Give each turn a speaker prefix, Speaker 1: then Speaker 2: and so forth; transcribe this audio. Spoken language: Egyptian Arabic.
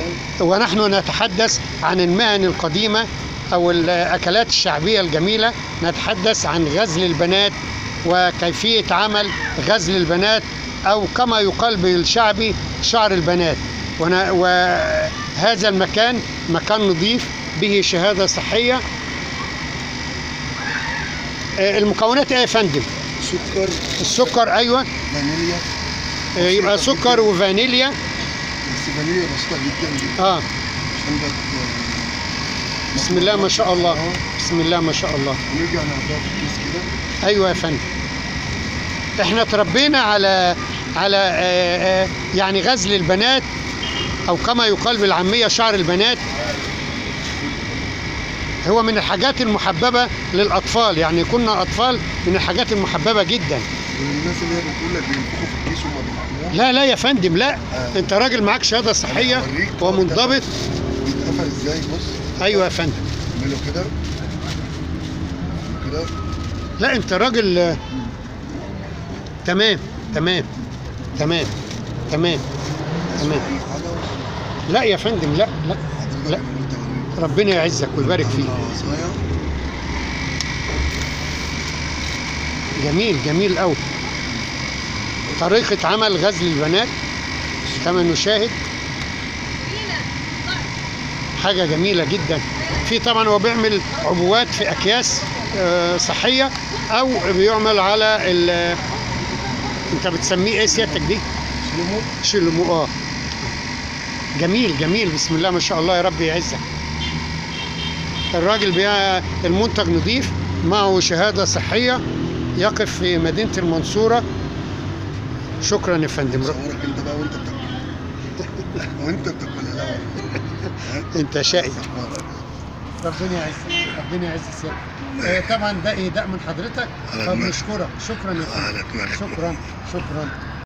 Speaker 1: ونحن نتحدث عن المهن القديمة أو الأكلات الشعبية الجميلة نتحدث عن غزل البنات وكيفية عمل غزل البنات أو كما يقال بالشعبي شعر البنات ون- وهذا المكان مكان نظيف به شهادة صحية آه، المكونات ايه يا فندم؟
Speaker 2: سكر
Speaker 1: السكر ايوه
Speaker 2: فانيليا
Speaker 1: آه، يبقى سكر وفانيليا
Speaker 2: بس فانيليا بسيطة جدا جدا
Speaker 1: اه
Speaker 2: عشان بت
Speaker 1: بسم الله ما شاء الله بسم الله ما شاء الله
Speaker 2: ونرجع نحطها في الكيس كده
Speaker 1: ايوه يا فندم احنا تربينا على على آه، آه، يعني غزل البنات او كما يقال بالعاميه شعر البنات هو من الحاجات المحببه للاطفال يعني كنا اطفال من الحاجات المحببه جدا
Speaker 2: والناس اللي هي بتقول لك بينفخوا في الكيس وما بينفخوش
Speaker 1: لا لا يا فندم لا انت راجل معاك شهاده صحيه
Speaker 2: هوريك.
Speaker 1: ومنضبط
Speaker 2: بيتقفل ازاي بص
Speaker 1: ايوه يا فندم
Speaker 2: اعمله كده كده
Speaker 1: لا انت راجل آه، تمام تمام تمام تمام تمام
Speaker 2: اي حاجة
Speaker 1: لا يا فندم لا لا
Speaker 2: حضرتك
Speaker 1: لا.
Speaker 2: عملت توريد.
Speaker 1: ربنا يعزك ويبارك فيك
Speaker 2: عاملة عصاية
Speaker 1: جميل جميل قوي طريقة عمل غزل البنات كما نشاهد حاجة جميلة جدا في طبعا هو بيعمل عبوات في أكياس آه، صحية أو بيعمل على ال أنت بتسميه إيه سيادتك دي؟
Speaker 2: سلموا
Speaker 1: شلمو اه جميل جميل بسم الله ما شاء الله يا رب يعزك الراجل بيع المنتج نظيف معه شهادة صحية يقف في مدينة المنصورة شكرا يا فندم
Speaker 2: صورك انت بقى وانت بتاكل وانت بتاكل لا
Speaker 1: انت شقي ربنا يعزك ربنا يعز سيادتك آه، طبعا ده اهداء من حضرتك
Speaker 2: على
Speaker 1: فبنشكرك شكرا يا
Speaker 2: على
Speaker 1: فندم
Speaker 2: دماغك.
Speaker 1: شكرا شكرا